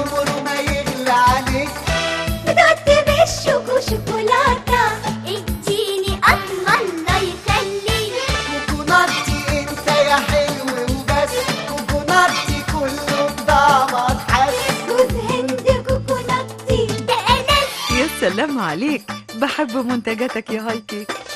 عمره ما يغلى عليك بتغطي بالشوكو شوكولاتة اديني اضمن الله يخليك كوكوناتي انت يا حلو وبس كوكوناتي كله بطعمك حس جوز هند كوكوناتي ده انا يا سلام عليك بحب منتجاتك يا هاي كيك